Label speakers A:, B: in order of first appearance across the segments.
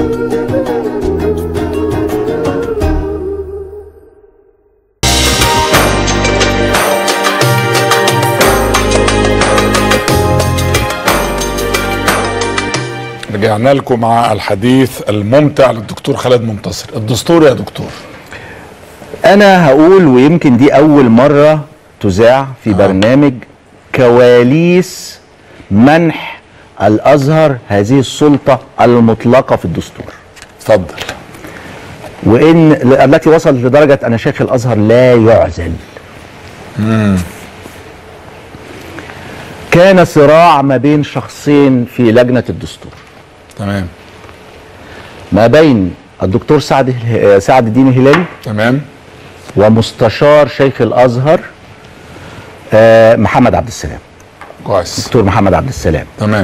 A: رجعنا لكم مع الحديث الممتع للدكتور خالد منتصر الدستور يا دكتور
B: انا هقول ويمكن دي اول مره تذاع في برنامج كواليس منح الازهر هذه السلطه المطلقه في الدستور
A: اتفضل
B: وان التي وصلت لدرجه ان شيخ الازهر لا يعزل كان صراع ما بين شخصين في لجنه الدستور
A: تمام
B: ما بين الدكتور سعد سعد الدين الهلالي
A: تمام
B: ومستشار شيخ الازهر آه، محمد عبد السلام
A: كويس
B: دكتور محمد عبد السلام
A: تمام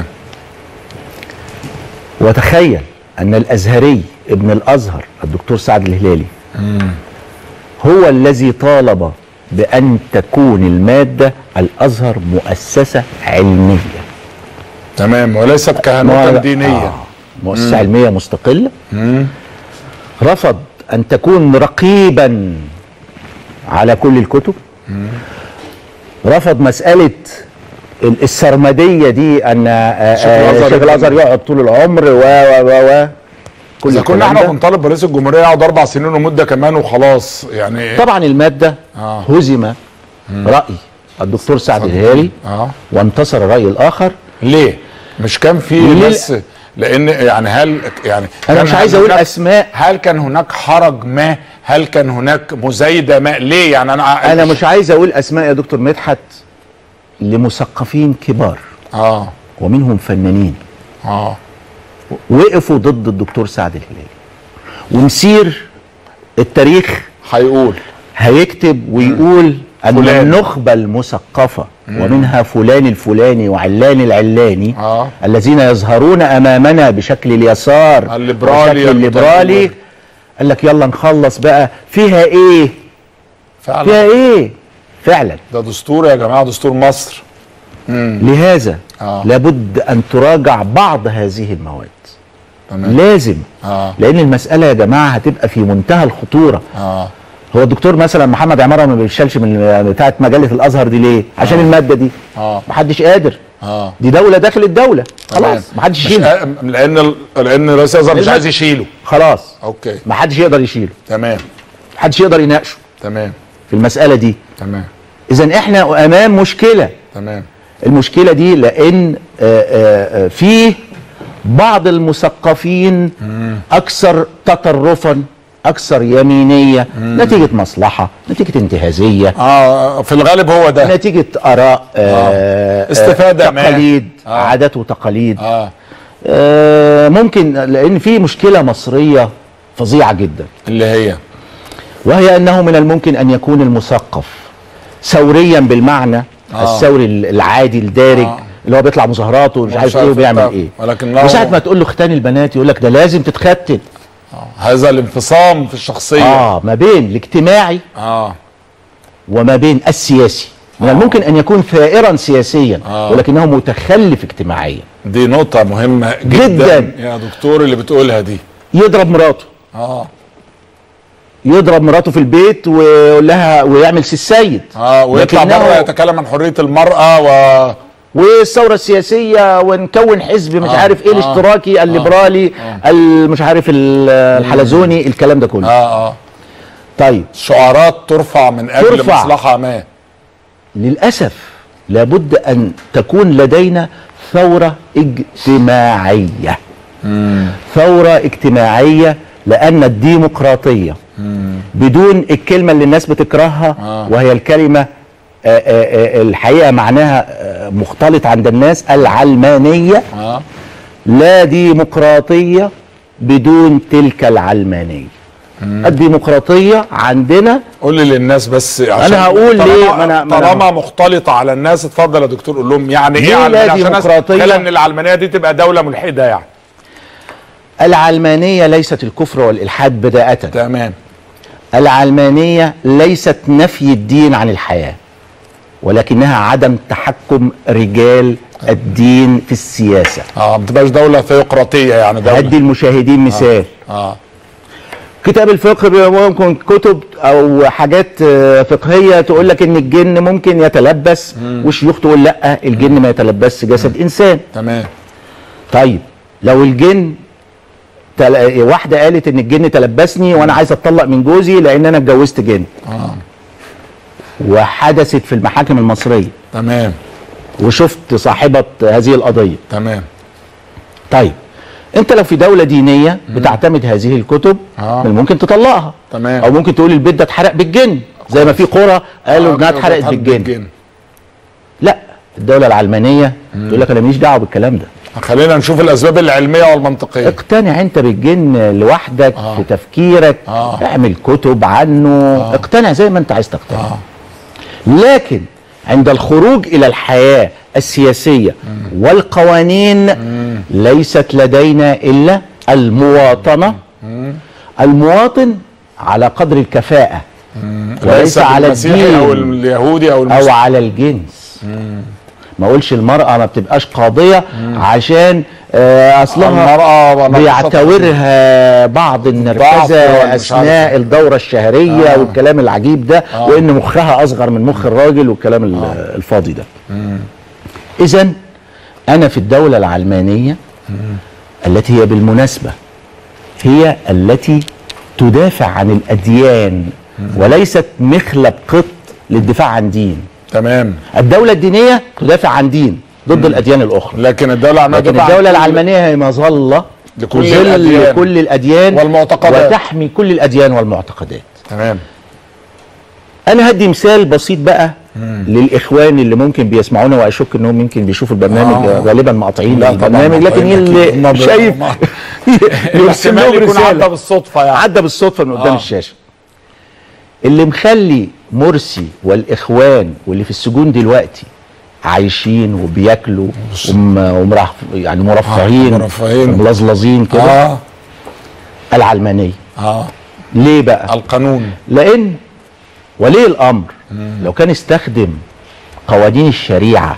B: وتخيل ان الازهري ابن الازهر الدكتور سعد الهلالي هو الذي طالب بان تكون الماده الازهر مؤسسه علميه
A: تمام وليست كهنوتا
B: مؤ-
A: دينيه
B: آه، مؤسسه علميه مستقله رفض ان تكون رقيبا على كل الكتب رفض مساله ال- السرمديه دي ان آه، آه،
A: الأزهر
B: شيخ الازهر يقعد طول العمر و و و و كل
A: اذا كنا
B: الكلام
A: احنا
B: ده.
A: بنطالب برئيس الجمهوريه يقعد اربع سنين ومده كمان وخلاص يعني
B: طبعا الماده
A: آه.
B: هزم راي الدكتور سعد الهلالي
A: اه
B: وانتصر الراي الاخر
A: ليه؟ مش كان في
B: ليه؟
A: بس لان يعني هل يعني
B: انا
A: كان
B: مش عايز
A: هل
B: اقول
A: هناك-
B: اسماء
A: هل كان هناك حرج ما؟ هل كان هناك مزايده ما؟ ليه يعني انا
B: انا مش عايز اقول اسماء يا دكتور مدحت لمثقفين كبار
A: اه
B: ومنهم فنانين
A: اه
B: وقفوا ضد الدكتور سعد الهلالي ومسير التاريخ
A: هيقول
B: هيكتب ويقول ان
A: فلان.
B: النخبه المثقفه ومنها فلان الفلاني وعلان العلاني
A: آه.
B: الذين يظهرون امامنا بشكل اليسار
A: الليبرالي
B: وشكل الليبرالي
A: المتطور.
B: قال لك يلا نخلص بقى فيها ايه
A: فعلا
B: فيها ايه فعلا
A: ده دستور يا جماعه دستور مصر
B: لهذا
A: آه.
B: لابد ان تراجع بعض هذه المواد
A: تمام
B: لازم
A: اه
B: لان المساله يا جماعه هتبقى في منتهى الخطوره
A: اه
B: هو الدكتور مثلا محمد عماره ما بيشالش من بتاعه مجله الازهر دي ليه عشان الماده دي
A: اه
B: محدش قادر
A: اه
B: دي دوله داخل الدوله
A: تمام.
B: خلاص محدش
A: مش
B: يشيله
A: قا- لان ال- لان رئيس الوزراء مش
B: لأن-
A: عايز يشيله
B: خلاص
A: اوكي
B: محدش يقدر يشيله
A: تمام
B: محدش يقدر يناقشه
A: تمام
B: في المساله دي
A: تمام
B: اذا احنا امام مشكله
A: تمام
B: المشكله دي لان آه، آه، آه، في بعض المثقفين اكثر تطرفا اكثر يمينيه نتيجه مصلحه نتيجه انتهازيه
A: اه في الغالب هو ده
B: نتيجه اراء آه
A: استفادة
B: آه
A: ما.
B: تقاليد
A: آه.
B: عادات وتقاليد
A: اه
B: آه ممكن لان في مشكله مصريه فظيعه جدا
A: اللي هي
B: وهي انه من الممكن ان يكون المثقف ثوريا بالمعنى
A: آه.
B: الثوري العادي الدارج
A: آه.
B: اللي هو بيطلع مظاهرات ومش
A: ومش
B: عارف ايه
A: عارف
B: وبيعمل
A: بتاع.
B: ايه
A: ولكن له-
B: وساعه ما تقول له ختان البنات يقول لك ده لازم تتختن
A: هذا الانفصام في الشخصيه
B: اه ما بين الاجتماعي
A: اه
B: وما بين السياسي من الممكن ان يكون ثائرا سياسيا
A: آه.
B: ولكنه متخلف اجتماعيا
A: دي نقطة مهمة جدا,
B: جداً.
A: يا دكتور اللي بتقولها دي
B: يضرب مراته
A: اه
B: يضرب مراته في البيت ويقول لها ويعمل سي السيد
A: اه ويطلع
B: لكنه-
A: بره يتكلم عن حرية المرأة و
B: والثوره السياسيه ونكون حزب مش
A: آه،
B: عارف ايه
A: آه،
B: الاشتراكي الليبرالي ال- مش عارف ال- الحلزوني الكلام ده كله
A: اه اه
B: طيب
A: شعارات ترفع من اجل
B: ترفع.
A: مصلحة ما
B: للاسف لابد ان تكون لدينا ثوره اجتماعيه ثوره اجتماعيه لان الديمقراطيه بدون الكلمه اللي الناس بتكرهها
A: آه.
B: وهي الكلمه آه، آه، آه، الحقيقه معناها آه، مختلط عند الناس العلمانيه
A: اه
B: لا ديمقراطيه بدون تلك العلمانيه الديمقراطيه عندنا
A: قول لي للناس بس عشان
B: أنا هقول
A: طالما-
B: ليه، ما أنا- ما أنا-
A: طالما مختلطة على الناس اتفضل يا دكتور قول لهم يعني ايه
B: ليه لا
A: علمانية عشان الناس
B: ديمقراطية؟
A: تتخيل ان العلمانية دي تبقى دولة ملحدة يعني
B: العلمانيه ليست الكفر والالحاد بداءه
A: تمام
B: العلمانيه ليست نفي الدين عن الحياه ولكنها عدم تحكم رجال الدين في السياسه
A: اه ما تبقاش دوله ثيوقراطيه يعني دوله
B: هدي المشاهدين مثال
A: اه
B: كتاب الفقه بيبقى ممكن كتب او حاجات آه، فقهيه تقول لك ان الجن ممكن يتلبس وشيوخ تقول لا الجن ما يتلبسش جسد انسان
A: تمام
B: طيب لو الجن تل... واحده قالت ان الجن تلبسني وانا عايز اتطلق من جوزي لان انا اتجوزت جن
A: اه
B: وحدثت في المحاكم المصريه
A: تمام
B: وشفت صاحبه هذه القضيه
A: تمام
B: طيب انت لو في دوله دينيه بتعتمد هذه الكتب
A: آه.
B: من ممكن تطلقها
A: تمام.
B: او ممكن تقول البيت ده اتحرق بالجن زي ما في قرى قالوا
A: آه،
B: انها اتحرقت
A: بتحرق
B: بالجن لا الدوله العلمانيه تقول لك انا ماليش دعوه بالكلام ده
A: خلينا نشوف الاسباب العلميه والمنطقيه
B: اقتنع انت بالجن لوحدك
A: آه.
B: في تفكيرك
A: آه.
B: اعمل كتب عنه اقتنع زي ما انت عايز تقتنع
A: آه.
B: لكن عند الخروج الى الحياه السياسيه والقوانين ليست لدينا الا المواطنه المواطن على قدر الكفاءه وليس على
A: المسيحي او
B: الدين
A: اليهودي او
B: او
A: المسلم
B: على الجنس ما اقولش المرأة ما بتبقاش قاضية عشان آه اصلها
A: المرأة ناقصة
B: بيعتبرها بعض النرفزة
A: ولا مش
B: اثناء الدورة الشهرية
A: آه.
B: والكلام العجيب ده
A: آه.
B: وان مخها اصغر من مخ الراجل والكلام ال- الفاضي ده اذا انا في الدولة العلمانية التي هي بالمناسبة هي التي تدافع عن الاديان وليست مخلب قط للدفاع عن دين
A: تمام
B: الدولة الدينية تدافع عن دين ضد الأديان الأخرى
A: لكن الدوله العلمانيه
B: لكن
A: تدافع عن
B: الدولة
A: كل-
B: العلمانية هي مظلة
A: لكل
B: تظل
A: الأديان.
B: لكل الأديان
A: والمعتقدات.
B: وتحمي كل الأديان والمعتقدات
A: تمام
B: أنا هدي مثال بسيط بقى للإخوان اللي ممكن بيسمعونا وأشك إنهم يمكن بيشوفوا البرنامج
A: آه.
B: غالبا مقاطعين
A: لا طبعاً
B: البرنامج لكن
A: مقاطعين
B: اللي
A: أكيد. هم
B: شايف
A: هم-
B: يرسل
A: احتمال
B: لهم
A: يكون عدى
B: رسالة
A: بالصدفه يعني
B: عدى بالصدفة من قدام
A: آه.
B: الشاشة اللي مخلي مرسي والإخوان واللي في السجون دلوقتي عايشين وبياكلوا وم... ومرف... يعني مرفهين
A: آه، مرفهين.
B: ملظلظين كده
A: اه
B: العلمانية
A: اه
B: ليه بقى؟
A: القانون
B: لأن ولي الأمر لو كان استخدم قوانين الشريعة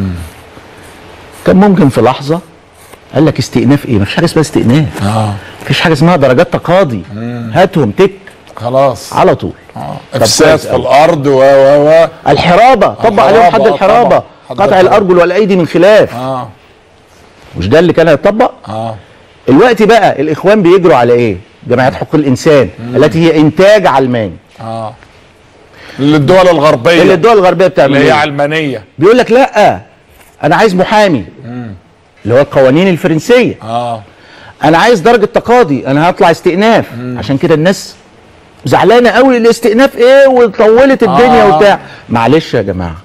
B: كان ممكن في لحظة قال لك استئناف ايه؟ مفيش حاجة اسمها استئناف
A: اه
B: مفيش حاجة اسمها درجات تقاضي هاتهم تك
A: خلاص
B: على طول
A: اه
B: طب
A: افساد
B: كويس
A: في
B: أوي.
A: الارض و و و
B: الحرابة طبق عليهم حد
A: الحرابة، آه،
B: الحرابة
A: طبعا. حد
B: قطع
A: الحرابة.
B: الأرجل والأيدي من خلاف
A: اه
B: مش ده اللي كان هيطبق؟
A: اه
B: الوقت بقى الإخوان بيجروا على إيه؟ جمعيات حقوق الإنسان التي هي إنتاج علماني
A: اه للدول الغربيه
B: اللي الدول الغربية بتعمل
A: اللي هي
B: إيه؟
A: علمانيه
B: بيقول لك لا انا عايز محامي اللي هو القوانين الفرنسيه
A: اه
B: انا عايز درجه تقاضي انا هطلع استئناف عشان كده الناس زعلانه قوي الاستئناف ايه وطولت الدنيا
A: آه.
B: وبتاع معلش يا جماعه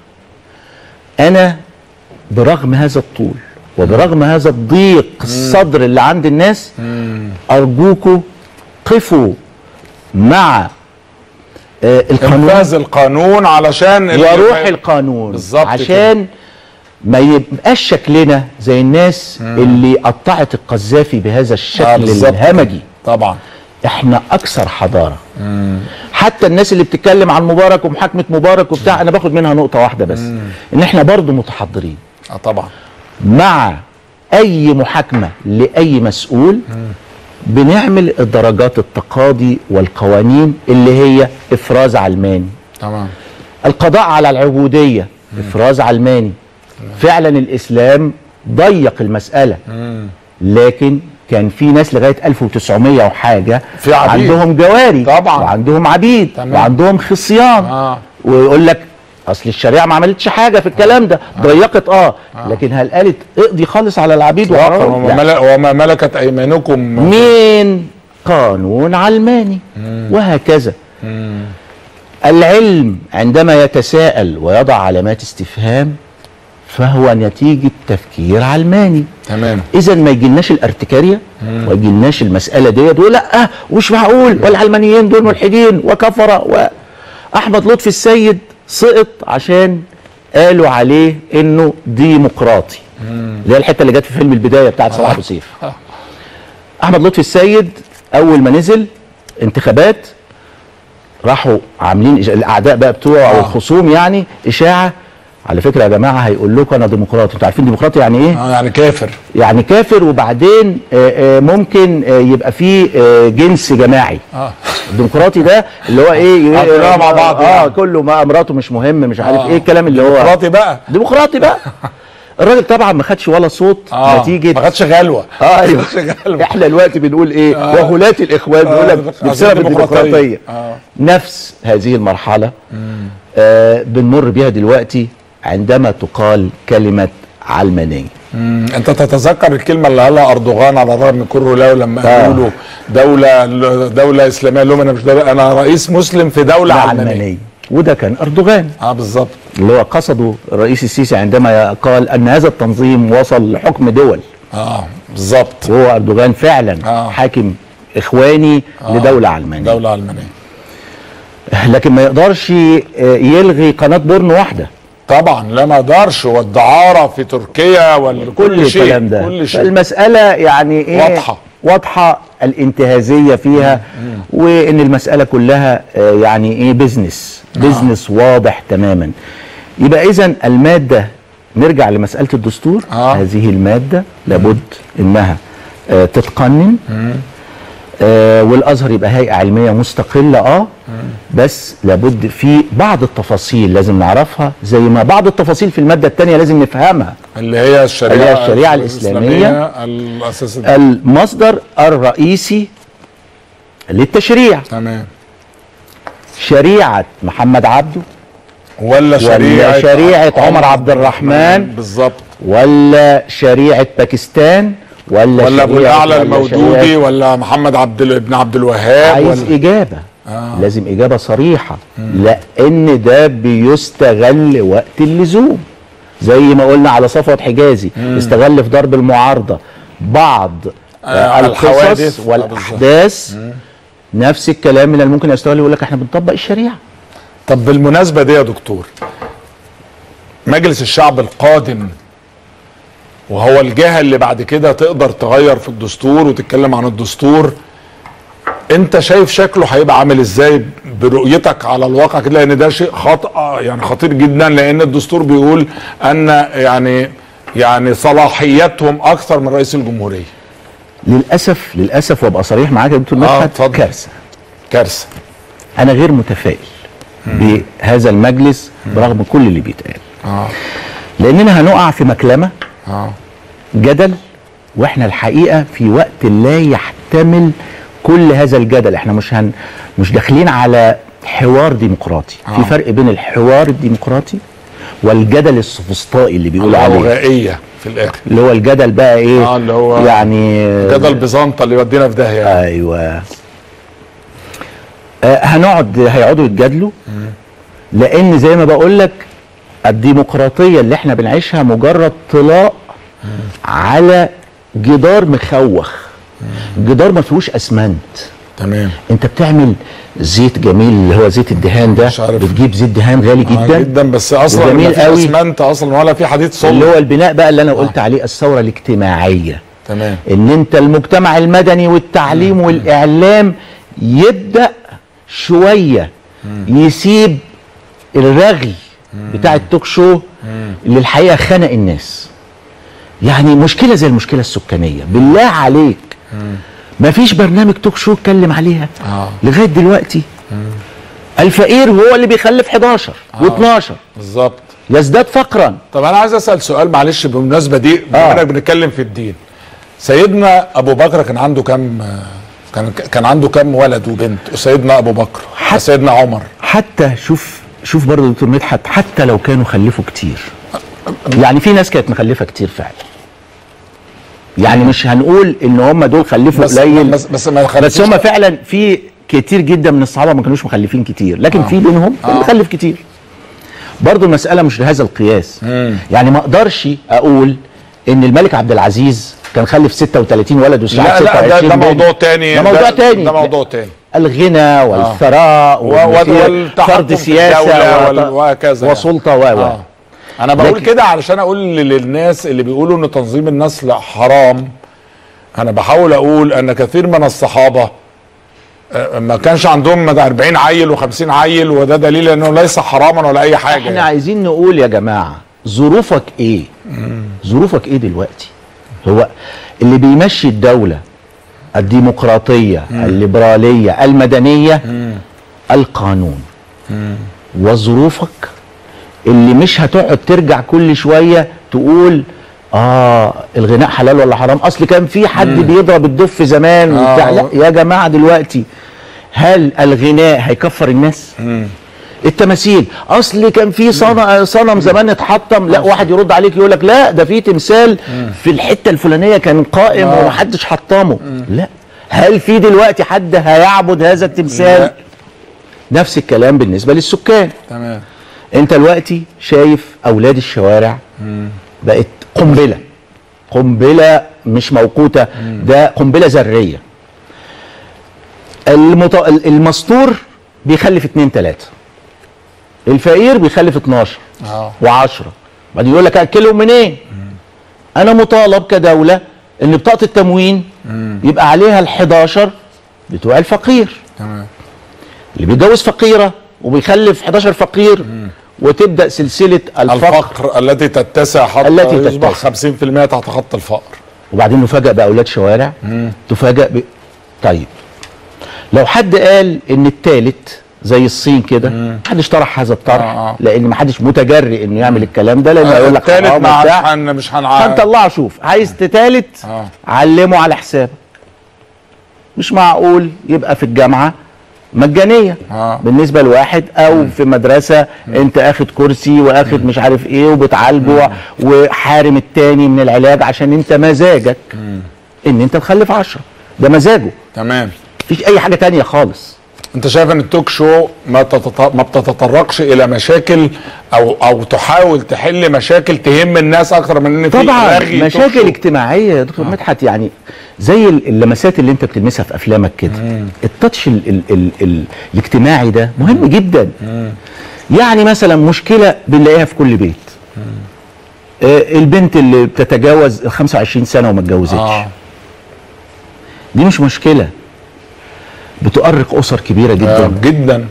B: انا برغم هذا الطول وبرغم هذا الضيق الصدر اللي عند الناس ارجوكوا قفوا مع آه القانون
A: انفاذ القانون علشان اللي-
B: وروح القانون
A: بالظبط
B: عشان ما يبقاش شكلنا زي الناس اللي قطعت القذافي بهذا
A: آه،
B: الشكل
A: بالظبط
B: الهمجي
A: طبعا
B: احنا اكثر حضاره حتى الناس اللي بتتكلم عن مبارك ومحاكمه مبارك وبتاع انا باخد منها نقطه واحده بس ان احنا برضو متحضرين
A: اه طبعا
B: مع اي محاكمه لاي مسؤول بنعمل الدرجات التقاضي والقوانين اللي هي افراز علماني
A: تمام
B: القضاء على العبودية إفراز علماني فعلا الإسلام ضيق المسألة لكن كان في ناس لغاية 1900 وحاجة
A: في عبيد.
B: عندهم جواري
A: طبعا.
B: وعندهم عبيد
A: تمام.
B: وعندهم خصيان
A: اه
B: ويقول لك اصل الشريعه ما عملتش حاجه في الكلام ده ضيقت اه لكن هل قالت اقضي خالص على العبيد
A: اطلاقا
B: وحرام؟
A: وما,
B: لا.
A: مل- وما ملكت ايمانكم
B: من قانون علماني وهكذا العلم عندما يتساءل ويضع علامات استفهام فهو نتيجة تفكير علماني
A: تمام
B: إذا ما يجيلناش الارتكارية وما يجيلناش المسألة ديت ولا لا ومش معقول والعلمانيين دول ملحدين وكفرة وأحمد لطفي السيد سقط عشان قالوا عليه إنه ديمقراطي اللي هي الحتة اللي جت في فيلم البداية بتاعت صلاح أبو سيف
A: آه.
B: احمد لطفي السيد اول ما نزل انتخابات راحوا عاملين إش- الاعداء بقى بتوعه او
A: آه.
B: الخصوم يعني اشاعه على فكره يا جماعه هيقول لكم انا ديمقراطي انتوا عارفين ديمقراطي يعني ايه
A: اه يعني كافر
B: يعني كافر وبعدين آه، آه، ممكن آه، يبقى فيه آه، جنس جماعي
A: اه
B: الديمقراطي ده اللي هو ايه
A: آه، كلنا مع بعض
B: اه
A: يعني.
B: كله ما مراته مش مهم مش عارف
A: آه.
B: ايه الكلام اللي هو
A: ديمقراطي بقى
B: ديمقراطي بقى الراجل طبعا ما خدش ولا صوت
A: اه
B: نتيجه
A: ما خدش غلوه
B: اه ايوه
A: ما خدش غلوه
B: احنا دلوقتي بنقول ايه
A: آه.
B: وهلاة الاخوان
A: آه،
B: بيقول لك
A: عايزين
B: بسبب
A: ديمقراطية.
B: الديمقراطيه
A: آه.
B: نفس هذه المرحله آه بنمر بها دلوقتي عندما تقال كلمه علمانيه
A: مم. انت تتذكر الكلمه اللي قالها اردوغان على الرغم من كره له لما
B: آه.
A: قالوا له دوله دوله اسلاميه لهم انا مش دولة انا رئيس مسلم في دوله علمانيه
B: علمانيه وده كان اردوغان
A: اه بالظبط
B: اللي هو قصده الرئيس السيسي عندما قال ان هذا التنظيم وصل لحكم دول
A: اه بالظبط
B: وهو اردوغان فعلا
A: آه.
B: حاكم اخواني
A: آه.
B: لدوله علمانيه
A: دوله علمانيه
B: لكن ما يقدرش آه، يلغي قناه بورن واحده
A: طبعا لا ما اقدرش والدعاره في تركيا وكل
B: كل
A: شيء
B: الكلام ده
A: كل شيء
B: المسألة يعني ايه
A: واضحة.
B: واضحة الانتهازية فيها وان المسألة كلها آه، يعني ايه بيزنس بيزنس واضح تماما يبقى اذا المادة نرجع لمسألة الدستور
A: آه.
B: هذه المادة لابد انها آه، تتقنن آه والازهر يبقى هيئه علميه مستقله اه بس لابد في بعض التفاصيل لازم نعرفها زي ما بعض التفاصيل في الماده الثانيه لازم نفهمها
A: اللي هي الشريعه
B: اللي هي الشريعة الإسلامية.
A: الاساس
B: المصدر الرئيسي للتشريع
A: تمام
B: شريعة محمد عبده
A: ولا شريعه
B: شريعة عمر عبد الرحمن.
A: بالظبط
B: ولا شريعة باكستان ولا
A: ولا ابو
B: شريعة-
A: الاعلى
B: ولا
A: المودودي
B: شريعة-
A: ولا محمد عبد ال- ابن عبد الوهاب
B: عايز
A: ولا
B: إجابة
A: آه.
B: لازم إجابة صريحة لأن ده بيستغل وقت اللزوم زي ما قلنا على صفوت حجازي استغل في ضرب المعارضة بعض
A: آه،
B: آه
A: الحوادث.
B: القصص
A: آه،
B: والأحداث نفس الكلام من الممكن يستغل يقول لك احنا بنطبق الشريعة
A: طب بالمناسبة دي يا دكتور مجلس الشعب القادم وهو الجهة اللي بعد كده تقدر تغير في الدستور وتتكلم عن الدستور انت شايف شكله هيبقى عامل ازاي برؤيتك على الواقع كده لان ده شيء خطأ يعني خطير جدا لان الدستور بيقول ان يعني يعني صلاحياتهم اكثر من رئيس الجمهورية
B: للأسف للأسف وأبقى صريح معاك يا دكتور
A: آه،
B: مدحت
A: اتفضل.
B: كارثة
A: كارثة
B: أنا غير متفائل بهذا المجلس برغم كل اللي بيتقال
A: اه
B: لأننا هنقع في مكلمة
A: اه
B: جدل واحنا الحقيقه في وقت لا يحتمل كل هذا الجدل احنا مش هن مش داخلين على حوار ديمقراطي
A: آه.
B: في فرق بين الحوار الديمقراطي والجدل السوفسطائي اللي بيقولوا عليه
A: غائية في الاخر
B: اللي هو الجدل بقى ايه
A: آه، اللي هو
B: يعني
A: جدل بيزنطة اللي يودينا في داهية
B: ايوه آه هنقعد هيقعدوا يتجادلوا لان زي ما بقول لك الديمقراطيه اللي احنا بنعيشها مجرد طلاء على جدار مخوخ جدار ما فيهوش اسمنت
A: تمام
B: انت بتعمل زيت جميل اللي هو زيت الدهان ده
A: مش عارف.
B: بتجيب زيت دهان غالي
A: آه
B: جدا
A: جدا بس اصلا
B: وجميل
A: ما في
B: قوي.
A: اسمنت اصلا ولا في حديد صلب
B: اللي هو البناء بقى اللي انا قلت عليه الثوره الاجتماعيه
A: تمام
B: ان انت المجتمع المدني والتعليم والاعلام يبدا شويه يسيب الرغي بتاع التوك شو اللي الحقيقه خنق الناس يعني مشكله زي المشكله السكانيه بالله عليك مفيش برنامج توك شو اتكلم عليها
A: آه.
B: لغايه دلوقتي الفقير هو اللي بيخلف 11 و12
A: بالظبط
B: يزداد فقرا
A: طب انا عايز اسال سؤال معلش بالمناسبه دي بما
B: آه.
A: انك بنتكلم في الدين سيدنا ابو بكر كان عنده كام كان كان عنده كام ولد وبنت سيدنا ابو بكر
B: حتى-
A: سيدنا عمر
B: حتى شوف شوف برضه يا دكتور مدحت حتى لو كانوا خلفوا كتير يعني في ناس كانت مخلفه كتير فعلا يعني مش هنقول ان هم دول خلفوا
A: بس
B: قليل
A: بس بس ما
B: بس
A: خلفوش-
B: هم فعلا في كتير جدا من الصحابه ما كانوش مخلفين كتير لكن في بينهم
A: آه.
B: مخلف كتير برضه المساله مش لهذا القياس يعني ما اقدرش اقول ان الملك عبد العزيز كان خلف 36 ولد وساعات
A: لا لا ده,
B: 26
A: ده
B: بنت.
A: موضوع تاني
B: ده موضوع تاني
A: ده موضوع تاني
B: الغنى والثراء
A: و- و-
B: والمثير،
A: والتحكم
B: فرض
A: في
B: سياسه
A: الدولة
B: وط-
A: وال- وهكذا يعني.
B: وسلطه و و
A: آه. انا بقول
B: لكن-
A: كده علشان اقول للناس اللي بيقولوا ان تنظيم النسل حرام انا بحاول اقول ان كثير من الصحابه آه، ما كانش عندهم ده 40 عيل و50 عيل وده دليل انه ليس حراما ولا اي حاجه
B: احنا
A: يعني.
B: عايزين نقول يا جماعه ظروفك ايه ظروفك ايه دلوقتي هو اللي بيمشي الدوله الديمقراطيه الليبراليه المدنيه القانون وظروفك اللي مش هتقعد ترجع كل شويه تقول اه الغناء حلال ولا حرام اصل كان في حد بيضرب الدف زمان
A: آه.
B: وبتاع لا يا جماعه دلوقتي هل الغناء هيكفر الناس التماثيل اصل كان في صنم صنم زمان اتحطم لا واحد يرد عليك يقول لك لا ده في تمثال في الحته الفلانيه كان قائم
A: آه.
B: ومحدش حطمه لا هل في دلوقتي حد هيعبد هذا التمثال
A: لا.
B: نفس الكلام بالنسبه للسكان
A: تمام
B: انت دلوقتي شايف اولاد الشوارع بقت قنبله قنبله مش موقوته ده قنبله ذريه المط... المستور بيخلف اتنين تلاته الفقير بيخلف 12
A: اه
B: و10 بعدين يقول لك اكلهم منين انا مطالب كدوله ان بطاقه التموين يبقى عليها ال11 بتوع الفقير
A: تمام
B: اللي بيتجوز فقيره وبيخلف 11 فقير وتبدا سلسله الفقر
A: الفقر التي تتسع حتى
B: التي
A: يصبح
B: تتسع.
A: 50% تحت خط الفقر
B: وبعدين نفاجئ باولاد شوارع تفاجئ ب... طيب لو حد قال ان التالت زي الصين كده محدش طرح هذا الطرح
A: آه، آه.
B: لان محدش متجرئ انه يعمل الكلام ده لانه هيقول لك
A: التالت
B: حرام
A: ما
B: وبتاع.
A: مش هن مش هنع
B: هنطلعه شوف عايز تالت
A: آه.
B: علمه على حسابك مش معقول يبقى في الجامعه مجانيه
A: آه.
B: بالنسبه لواحد او في مدرسه انت اخد كرسي واخد مش عارف ايه وبتعالجه وحارم التاني من العلاج عشان انت مزاجك ان انت تخلف عشرة ده مزاجه
A: تمام
B: مفيش اي حاجه تانية خالص
A: انت شايف ان التوك شو ما تتط... ما بتتطرقش الى مشاكل او او تحاول تحل مشاكل تهم الناس اكتر من ان في
B: طبعا
A: رغي توك
B: مشاكل
A: شو.
B: اجتماعيه يا دكتور مدحت يعني زي ال- اللمسات اللي انت بتلمسها في افلامك كده التاتش ال ال ال ال الاجتماعي ده مهم جدا يعني مثلا مشكله بنلاقيها في كل بيت آه البنت اللي بتتجاوز ال 25 سنه وما اتجوزتش
A: اه
B: دي مش مشكله بتؤرق اسر كبيره
A: آه،
B: جدا
A: جدا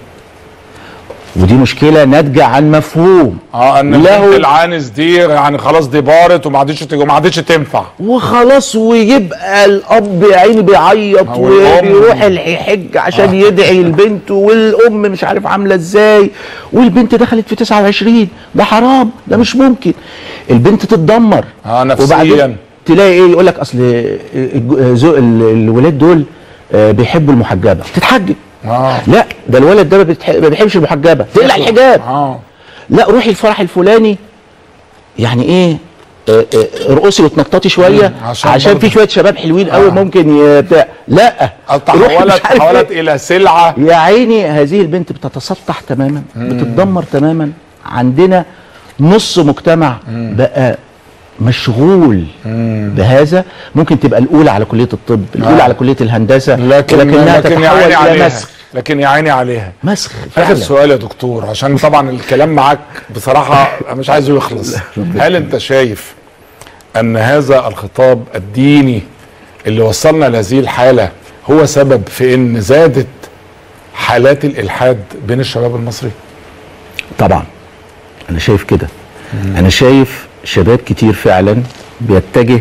B: ودي مشكله ناتجه عن مفهوم
A: اه ان
B: له-
A: البنت العانس دي يعني خلاص دي بارت وما عادتش تج- وما عادتش تنفع
B: وخلاص ويبقى الاب يا عيني بيعيط
A: أو الأم.
B: وبيروح الحج عشان يدعي البنت والام مش عارف عامله ازاي والبنت دخلت في 29 ده حرام ده مش ممكن البنت تتدمر
A: آه، نفسياً.
B: وبعدين تلاقي ايه يقول لك اصل الج- زو- ال- الولاد دول آه، بيحبوا المحجبه تتحجب
A: اه
B: لا ده الولد ده ما بتح- ما بيحبش المحجبه تقلع الحجاب
A: اه
B: لا روحي الفرح الفلاني يعني ايه آه، آه، ارقصي وتنططي شويه
A: مم، عشان
B: عشان, عشان
A: برضه-
B: في شويه شباب حلوين قوي
A: آه.
B: ممكن ي- بتاع لا
A: أو
B: روحي مش
A: تحولت
B: عارف
A: تحولت
B: إيه.
A: الى سلعه
B: يا عيني هذه البنت بتتسطح تماما بتتدمر تماما عندنا نص مجتمع بقى مشغول بهذا ممكن تبقى الاولى على كليه الطب الاولى
A: آه.
B: على كليه الهندسه
A: لكن
B: ولكنها
A: لكن يا
B: تتحول
A: عيني
B: الى
A: عليها
B: مسخ
A: لكن يا عيني عليها
B: مسخ
A: اخر
B: فعلا.
A: سؤال يا دكتور عشان طبعا الكلام معاك بصراحه مش عايزه يخلص هل انت شايف ان هذا الخطاب الديني اللي وصلنا لهذه الحاله هو سبب في ان زادت حالات الالحاد بين الشباب المصري
B: طبعا انا شايف كده انا شايف شباب كتير فعلا بيتجه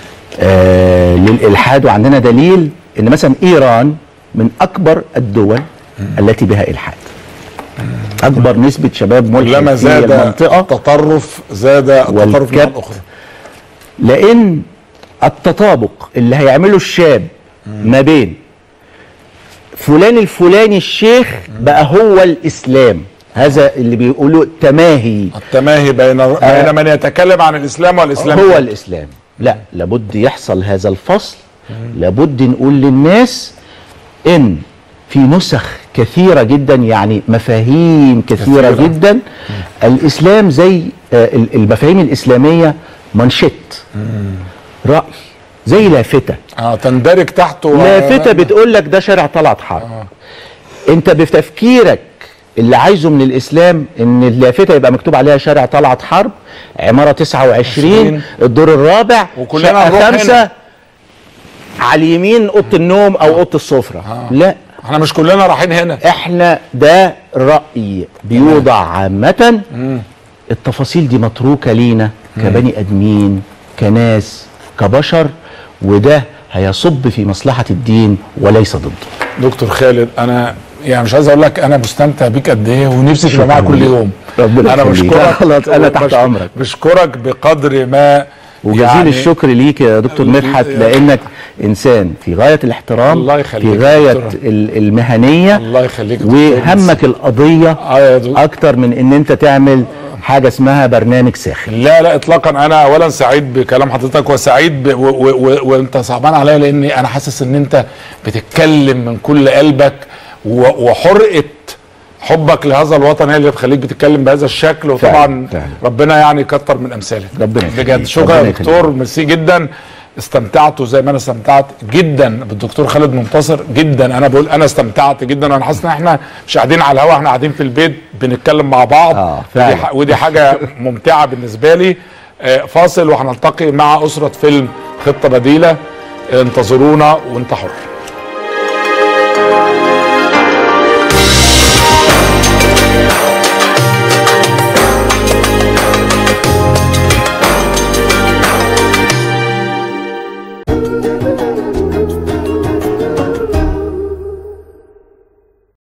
B: آه للالحاد وعندنا دليل ان مثلا ايران من اكبر الدول التي بها الحاد اكبر نسبه شباب ملحد
A: كلما
B: في
A: زاد
B: المنطقه
A: التطرف زاد التطرف من
B: والكب-
A: الاخرى
B: لان التطابق اللي هيعمله الشاب ما بين فلان الفلاني الشيخ بقى هو الاسلام هذا اللي بيقولوا تماهي
A: التماهي بين بين من يتكلم عن الاسلام والاسلام
B: هو الاسلام لا لابد يحصل هذا الفصل لابد نقول للناس ان في نسخ كثيره جدا يعني مفاهيم كثيره,
A: كثيرة.
B: جدا الاسلام زي آه، ال- المفاهيم الاسلاميه منشط راي زي لافته
A: اه تندرج تحته
B: لافته بتقول لك ده شارع طلعت حرب انت بتفكيرك اللي عايزه من الاسلام ان اللافته يبقى مكتوب عليها شارع طلعت حرب عماره 29 الدور الرابع
A: وكلنا
B: شقه
A: نروح
B: خمسه
A: هنا.
B: على اليمين اوضه النوم او اوضه السفره
A: آه.
B: لا
A: احنا مش كلنا رايحين هنا
B: احنا ده رأي بيوضع عامة التفاصيل دي متروكة لينا كبني ادمين كناس كبشر وده هيصب في مصلحة الدين وليس ضده
A: دكتور خالد انا يعني مش عايز اقول لك انا مستمتع بيك قد ايه ونفسي تبقى معايا كل يوم
B: ربنا
A: انا
B: يخليك.
A: بشكرك
B: خلاص، أنا تحت
A: بش-
B: أمرك.
A: بشكرك بقدر ما
B: وجزيل
A: يعني
B: الشكر ليك يا دكتور
A: الله-
B: مدحت لانك انسان في غايه الاحترام
A: الله يخليك
B: في
A: يا
B: غايه
A: دكتور.
B: ال- المهنيه
A: الله يخليك يا دكتور.
B: وهمك القضيه
A: اه يا دكتور.
B: اكتر من ان انت تعمل حاجه اسمها برنامج ساخن
A: لا لا اطلاقا انا اولا سعيد بكلام حضرتك وسعيد ب... و... و... و... وانت صعبان عليا لاني انا حاسس ان انت بتتكلم من كل قلبك و... وحرقه حبك لهذا الوطن هي اللي بتخليك بتتكلم بهذا الشكل وطبعا
B: فعلا، فعلا.
A: ربنا يعني يكتر من امثالك
B: ربنا يخليك.
A: بجد شكرا
B: ربنا
A: يا
B: يخليك.
A: دكتور ميرسي جدا استمتعتوا زي ما انا استمتعت جدا بالدكتور خالد منتصر جدا انا بقول انا استمتعت جدا وانا حاسس ان احنا مش قاعدين على الهوا احنا قاعدين في البيت بنتكلم مع بعض
B: آه،
A: ودي,
B: فعلا.
A: ح- ودي حاجه ممتعه بالنسبه لي آه، فاصل وهنلتقي مع اسره فيلم خطه بديله انتظرونا وانت حر